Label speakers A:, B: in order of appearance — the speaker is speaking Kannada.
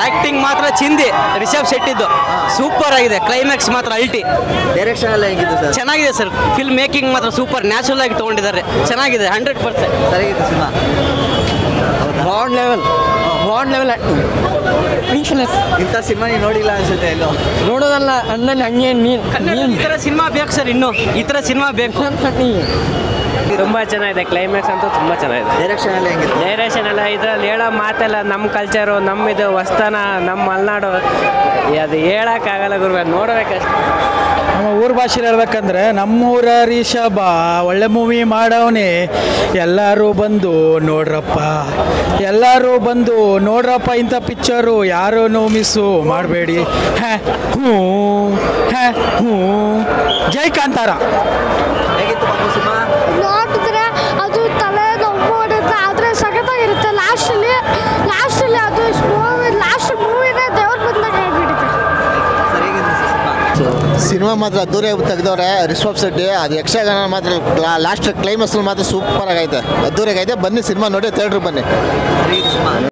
A: ಆಕ್ಟಿಂಗ್ ಮಾತ್ರ ಚಿಂದಿ ರಿಷಬ್ ಶೆಟ್ಟಿದ್ದು ಸೂಪರ್ ಆಗಿದೆ ಕ್ಲೈಮ್ಯಾಕ್ಸ್ ಮಾತ್ರ ಅಲ್ಟಿ
B: ಡೈರೆಕ್ಷನ್ ಎಲ್ಲ ಹೇಗಿತ್ತು ಸರ್
A: ಚೆನ್ನಾಗಿದೆ ಸರ್ ಫಿಲ್ಮ್ ಮೇಕಿಂಗ್ ಮಾತ್ರ ಸೂಪರ್ ನ್ಯಾಚುರಲ್ ಆಗಿ ತಗೊಂಡಿದ್ದಾರೆ ಚೆನ್ನಾಗಿದೆ ಹಂಡ್ರೆಡ್ ಪರ್ಸೆಂಟ್
B: ಸರಿಗಿತ್ತು cinema
A: Bond level Bond level
B: ಇಂಥ ಸಿನಿಮಾ ನೀವು ನೋಡಿಲ್ಲ ಅನ್ಸುತ್ತೆ ಎಲ್ಲೋ
A: ನೋಡೋದಲ್ಲ ಅಣ್ಣನ ಹಂಗೆ ನೀನ್ ಈ ಥರ ಸಿನಿಮಾ ಬೇಕು ಸರ್ ಇನ್ನು ಈ ಥರ ಸಿನಿಮಾ ಬೇಕು
C: ತುಂಬಾ ಚೆನ್ನಾಗಿದೆ ಕ್ಲೈಮ್ಯಾಕ್ಸ್ ಅಂತೂ ತುಂಬಾ ಚೆನ್ನಾಗಿದೆ
B: ಡೈರೆಕ್ಷನ್ ಎಲ್ಲ ಹೆಂಗಿತ್ತು
C: ಡೈರೆಕ್ಷನ್ ಎಲ್ಲ ಇದ್ರಲ್ಲಿ ಹೇಳೋ ಮಾತೆಲ್ಲ ನಮ್ಮ ಕಲ್ಚರು ನಮ್ಮ ಇದು ಹೊಸ್ತನ ನಮ್ಮ ಮಲೆನಾಡು ಅದು ಹೇಳಕ್ಕಾಗಲ್ಲ ಗುರು ನೋಡ್ಬೇಕಷ್ಟೆ
D: ನಮ್ಮ ಊರ ಭಾಷೆಲಿ ಹೇಳ್ಬೇಕಂದ್ರೆ ನಮ್ಮೂರ ರಿಷಭ ಒಳ್ಳೆ ಮೂವಿ ಮಾಡವನೆ ಎಲ್ಲರೂ ಬಂದು ನೋಡ್ರಪ್ಪ ಎಲ್ಲರೂ ಬಂದು ನೋಡ್ರಪ್ಪ ಇಂಥ ಪಿಕ್ಚರು ಯಾರೂ ಮಿಸ್ಸು ಮಾಡಬೇಡಿ ಹ್ಯಾ ಹ್ಞೂ ಹ್ಯಾ ಹ್ಞೂ ಜೈ ಕಾಂತಾರ
B: ಹೇಗಿತ್ತು ಮಗು ಸಿನಿಮಾ
E: ನೋಡಿದ್ರೆ ಅದು ತಲೆ ನೋವು ಹೊಡೆಯುತ್ತೆ ಆದರೆ ಸಖತ್ತಾಗಿರುತ್ತೆ ಲಾಸ್ಟಲ್ಲಿ ಲಾಸ್ಟಲ್ಲಿ ಅದು ಮೂವಿ ಲಾಸ್ಟ್ ಮೂವಿನೇ ದೇವ್ರ ಬಂದಾಗ ಹೇಳ್ಬಿಡುತ್ತೆ
B: ಸರಿಗಿತ್ತು ಸಿನಿಮಾ
F: ಸಿನಿಮಾ ಮಾತ್ರ ಅದ್ದೂರಿ ತೆಗೆದವ್ರೆ ರಿಷಬ್ ಶೆಟ್ಟಿ ಅದು ಯಕ್ಷಗಾನ ಮಾತ್ರ ಲಾಸ್ಟ್ ಕ್ಲೈಮ್ಯಾಕ್ಸ್ ಮಾತ್ರ ಸೂಪರ್ ಆಗೈತೆ ಅದ್ದೂರಿಯಾಗೈತೆ ಬನ್ನಿ ಸಿನಿಮಾ ನೋಡಿ ಥಿಯೇಟ್ರಿಗೆ ಬನ್ನಿ
B: ಸರಿಗಿತ್ತು ಸಿನಿಮಾ